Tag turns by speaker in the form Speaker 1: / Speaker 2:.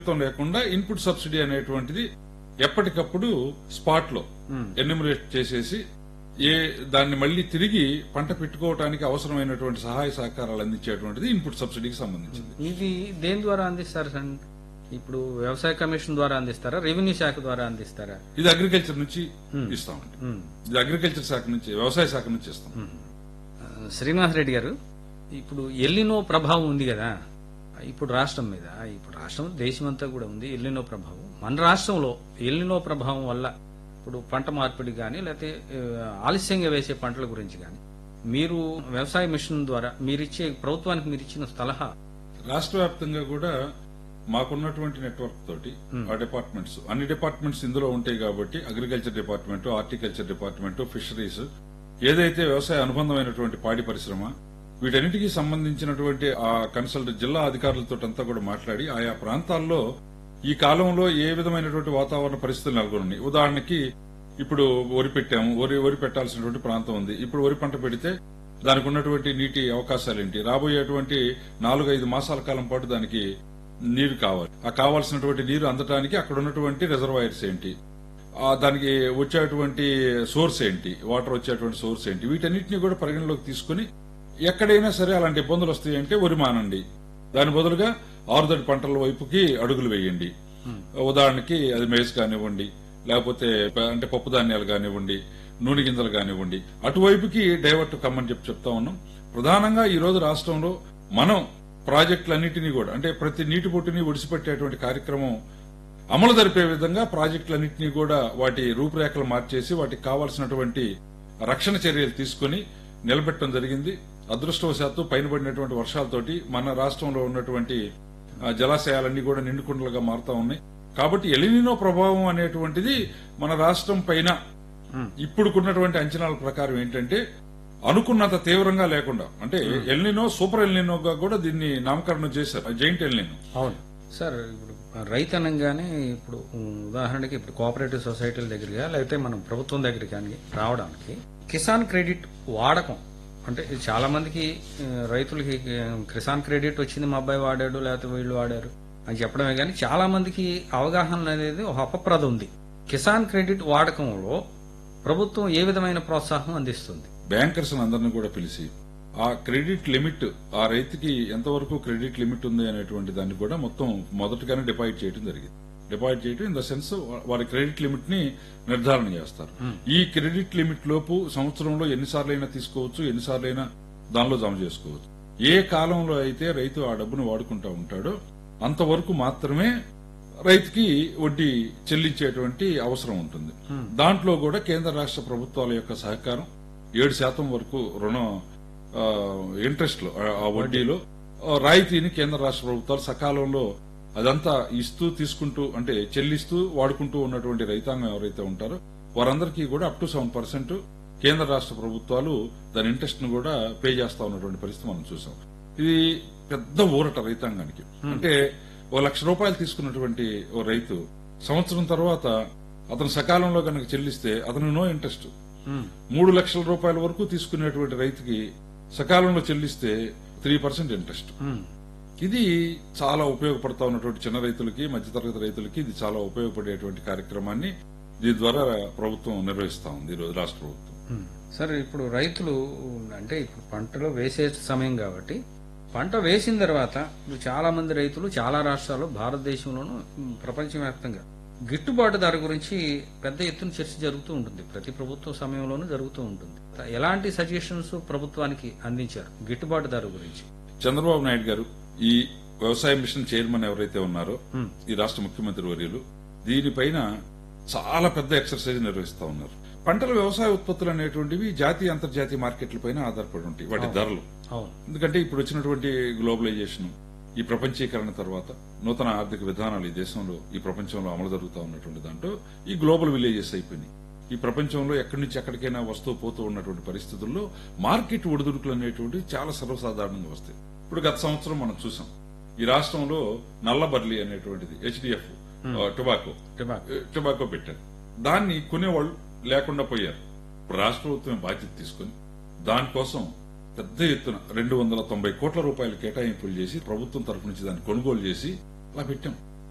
Speaker 1: ప్రభుత్వం లేకుండా input subsidy అనేటువంటిది ఎప్పటికప్పుడు స్పాట్ లో ఎన్యూమరేట్ చేసేసి ఏ దాన్ని మళ్ళీ తిరిగి పంట పెట్టుకోవడానికి అవసరమైనటువంటి సహాయ సహకారాలు అందించేటువంటిది ఇన్పుట్ సబ్సిడీకి సంబంధించింది
Speaker 2: ఇది దేని ద్వారా అందిస్తారు సార్ ఇప్పుడు వ్యవసాయ కమిషన్ ద్వారా అందిస్తారా రెవెన్యూ శాఖ ద్వారా అందిస్తారా
Speaker 1: ఇది అగ్రికల్చర్ నుంచి ఇస్తామండి
Speaker 2: ఉమ్.
Speaker 1: ఇది అగ్రికల్చర్ శాఖ నుంచి వ్యవసాయ శాఖ నుంచి ఇస్తాం
Speaker 2: ఆ, శ్రీనివాస్ రెడ్డి గారు ఇప్పుడు ఎల్లినో ప్రభావం ఉంది కదా ఇప్పుడు రాష్ట్రం మీద ఇప్పుడు రాష్ట్రం దేశమంతా కూడా ఉంది ఎల్లినో ప్రభావం మన రాష్ట్రంలో ఎల్లినో ప్రభావం వల్ల ఇప్పుడు పంట మార్పిడి కానీ లేకపోతే ఆ, ఆలస్యంగా వేసే పంటల గురించి కానీ మీరు వ్యవసాయ మిషన్ ద్వారా మీరిచ్చే ప్రభుత్వానికి మీరు ఇచ్చిన సలహా
Speaker 1: రాష్ట్ర వ్యాప్తంగా కూడా మాకున్నటువంటి నెట్వర్క్ తోటి ఆ డిపార్ట్మెంట్స్ అన్ని డిపార్ట్మెంట్స్ ఇందులో ఉంటాయి కాబట్టి agriculture department horticulture department fisheries ఏదైతే వ్యవసాయ అనుబంధమైనటువంటి పాడి పరిశ్రమ వీటన్నిటికీ సంబంధించినటువంటి ఆ కన్సల్ట్ జిల్లా అధికారులతో అంతా కూడా మాట్లాడి ఆయా ప్రాంతాల్లో ఈ కాలంలో ఏ విధమైనటువంటి వాతావరణ పరిస్థితులు నెలకొన్నాయి ఉదాహరణకి ఇప్పుడు వరి పెట్టాము వరి వరి పెట్టాల్సినటువంటి ప్రాంతం ఉంది ఇప్పుడు వరి పంట పెడితే దానికి ఉన్నటువంటి నీటి అవకాశాలు ఏంటి రాబోయేటువంటి నాలుగైదు మాసాల కాలం పాటు దానికి నీరు కావాలి ఆ కావాల్సినటువంటి నీరు అందటానికి అక్కడ ఉన్నటువంటి రిజర్వాయర్స్ ఏంటి ఆ దానికి వచ్చేటువంటి సోర్స్ ఏంటి వాటర్ వచ్చేటువంటి సోర్స్ ఏంటి వీటన్నిటిని కూడా పరిగణలోకి తీసుకుని ఎక్కడైనా సరే అలాంటి ఇబ్బందులు వస్తాయంటే వరి మానండి దాని బదులుగా ఆరుదడి పంటల వైపుకి అడుగులు వేయండి ఉదాహరణకి అది మేజ్ కానివ్వండి లేకపోతే ప- అంటే పప్పు ధాన్యాలు కానివ్వండి నూనె గింజలు కానివ్వండి అటువైపుకి డైవర్ట్ కమ్మని చెప్పి చెప్తా ఉన్నాం ప్రధానంగా ఈ రోజు రాష్ట్రంలో మనం ప్రాజెక్టులన్నింటినీ కూడా అంటే ప్రతి నీటి బొట్టుని ఒడిసిపెట్టేటువంటి కార్యక్రమం అమలు జరిపే విధంగా ప్రాజెక్టులన్నింటినీ కూడా వాటి రూపురేఖలు మార్చేసి వాటికి కావాల్సినటువంటి రక్షణ చర్యలు తీసుకుని నిలబెట్టడం జరిగింది అదృష్టవశాత్తు పైన పడినటువంటి వర్షాలతోటి మన రాష్ట్రంలో ఉన్నటువంటి ఆ, జలాశయాలన్నీ కూడా నిండుకుండలుగా మారుతా ఉన్నాయి కాబట్టి ఎలినినో ప్రభావం అనేటువంటిది మన రాష్ట్రం పైన ఇప్పుడుకున్నటువంటి అంచనాల ప్రకారం ఏంటంటే అనుకున్నంత తీవ్రంగా లేకుండా అంటే ఎల్నినో సూపర్ ఎల్నినోగా కూడా దీన్ని నామకరణం చేశారు జైంట్ ఎల్నినో
Speaker 2: అవును సార్ ఇప్పుడు రైతు అనగానే ఇప్పుడు ఉమ్, ఉదాహరణకి ఇప్పుడు కోఆపరేటివ్ సొసైటీల దగ్గరగా లేకపోతే మనం ప్రభుత్వం దగ్గరికి కానీ రావడానికి కిసాన్ క్రెడిట్ వాడకం అంటే ఇది చాలా మందికి ఆ, రైతులకి ఆ, కిసాన్ క్రెడిట్ వచ్చింది మా అబ్బాయి వాడాడు లేకపోతే వీళ్ళు వాడారు అని చెప్పడమే కానీ చాలా మందికి అవగాహన అనేది ఒక అపప్రద ఉంది కిసాన్ క్రెడిట్ వాడకంలో ప్రభుత్వం ఏ విధమైన ప్రోత్సాహం అందిస్తుంది
Speaker 1: బ్యాంకర్స్ అందరిని కూడా పిలిచి ఆ క్రెడిట్ లిమిట్ ఆ రైతుకి ఎంతవరకు క్రెడిట్ లిమిట్ ఉంది అనేటువంటి దాన్ని కూడా మొత్తం మొదటగానే డిపాజిట్ చేయడం జరిగింది డిపాజిట్ చేయడం ఇన్ ద సెన్స్ వారి క్రెడిట్ లిమిట్ ని నిర్ధారణ చేస్తారు ఈ క్రెడిట్ లిమిట్ లోపు సంవత్సరంలో ఎన్నిసార్లు అయినా తీసుకోవచ్చు ఎన్నిసార్లు అయినా దానిలో జమ చేసుకోవచ్చు ఏ కాలంలో అయితే రైతు ఆ డబ్బును వాడుకుంటా ఉంటాడో అంతవరకు మాత్రమే రైతుకి వడ్డీ చెల్లించేటువంటి అవసరం ఉంటుంది దాంట్లో కూడా కేంద్ర రాష్ట్ర ప్రభుత్వాల యొక్క సహకారం ఏడు శాతం వరకు రుణం ఆ, ఇంట్రెస్ట్ లో ఆ- ఆ వడ్డీలో ఆ, రాయితీని కేంద్ర రాష్ట్ర ప్రభుత్వాలు సకాలంలో అదంతా ఇస్తూ తీసుకుంటూ అంటే చెల్లిస్తూ వాడుకుంటూ ఉన్నటువంటి రైతాంగం ఎవరైతే ఉంటారో వారందరికీ కూడా అప్ టు సెవెన్ పర్సెంట్ కేంద్ర రాష్ట్ర ప్రభుత్వాలు దాని ఇంట్రెస్ట్ ను కూడా పే చేస్తా ఉన్నటువంటి పరిస్థితి మనం చూసాం ఇది పెద్ద ఊరట రైతాంగానికి అంటే ఓ లక్ష రూపాయలు తీసుకున్నటువంటి ఓ రైతు సంవత్సరం తర్వాత అతను సకాలంలో కనుక చెల్లిస్తే అతను నో ఇంట్రెస్ట్ మూడు లక్షల రూపాయల వరకు తీసుకునేటువంటి రైతుకి సకాలంలో చెల్లిస్తే త్రీ పర్సెంట్ ఇంట్రెస్ట్ ఇది చాలా ఉపయోగపడతా ఉన్నటువంటి చిన్న రైతులకి మధ్యతరగతి రైతులకి ఇది చాలా ఉపయోగపడేటువంటి కార్యక్రమాన్ని దీని ద్వారా ప్రభుత్వం నిర్వహిస్తా ఉంది ఈ రోజు రాష్ట్ర ప్రభుత్వం
Speaker 2: సార్ ఇప్పుడు రైతులు అంటే ఇప్పుడు పంటలో వేసే సమయం కాబట్టి పంట వేసిన తర్వాత ఇప్పుడు చాలా మంది రైతులు చాలా రాష్ట్రాలు భారతదేశంలోనూ ఉమ్, ప్రపంచవ్యాప్తంగా గిట్టుబాటు ధర గురించి పెద్ద ఎత్తున చర్చ జరుగుతూ ఉంటుంది ప్రతి ప్రభుత్వ సమయంలోనూ జరుగుతూ ఉంటుంది ఎలాంటి సజెషన్స్ ప్రభుత్వానికి అందించారు గిట్టుబాటు ధర గురించి
Speaker 1: చంద్రబాబు నాయుడు గారు ఈ వ్యవసాయ మిషన్ చైర్మన్ ఎవరైతే ఉన్నారో ఈ రాష్ట్ర ముఖ్యమంత్రి వర్యులు దీనిపైన చాలా పెద్ద ఎక్సర్సైజ్ నిర్వహిస్తా ఉన్నారు పంటల వ్యవసాయ ఉత్పత్తులు అనేటువంటివి జాతీయ అంతర్జాతీయ మార్కెట్లపైన ఆధారపడి ఉంటాయి వాటి ధరలు
Speaker 2: అవును
Speaker 1: ఎందుకంటే ఇప్పుడు వచ్చినటువంటి గ్లోబలైజేషన్ ఈ ప్రపంచీకరణ తర్వాత నూతన ఆర్థిక విధానాలు ఈ దేశంలో ఈ ప్రపంచంలో అమలు జరుగుతూ ఉన్నటువంటి దాంట్లో ఈ గ్లోబల్ విలేజెస్ అయిపోయినాయి ఈ ప్రపంచంలో ఎక్కడి నుంచి ఎక్కడికైనా వస్తూ పోతూ ఉన్నటువంటి పరిస్థితుల్లో మార్కెట్ ఒడిదుడుకులు అనేటువంటివి చాలా సర్వసాధారణంగా వస్తాయి ఇప్పుడు గత సంవత్సరం మనం చూసాం ఈ రాష్ట్రంలో నల్లబర్లి అనేటువంటిది హెచ్డిఎఫ్ టొబాకో
Speaker 2: టొబాకో.
Speaker 1: టొబాకో పెట్టారు దాన్ని కొనేవాళ్ళు లేకుండా పోయారు ఇప్పుడు రాష్ట్ర ప్రభుత్వం బాధ్యత తీసుకుని దానికోసం పెద్ద ఎత్తున రెండు వందల తొంభై కోట్ల రూపాయలు కేటాయింపులు చేసి ప్రభుత్వం తరఫు నుంచి దాన్ని కొనుగోలు చేసి అలా పెట్టాం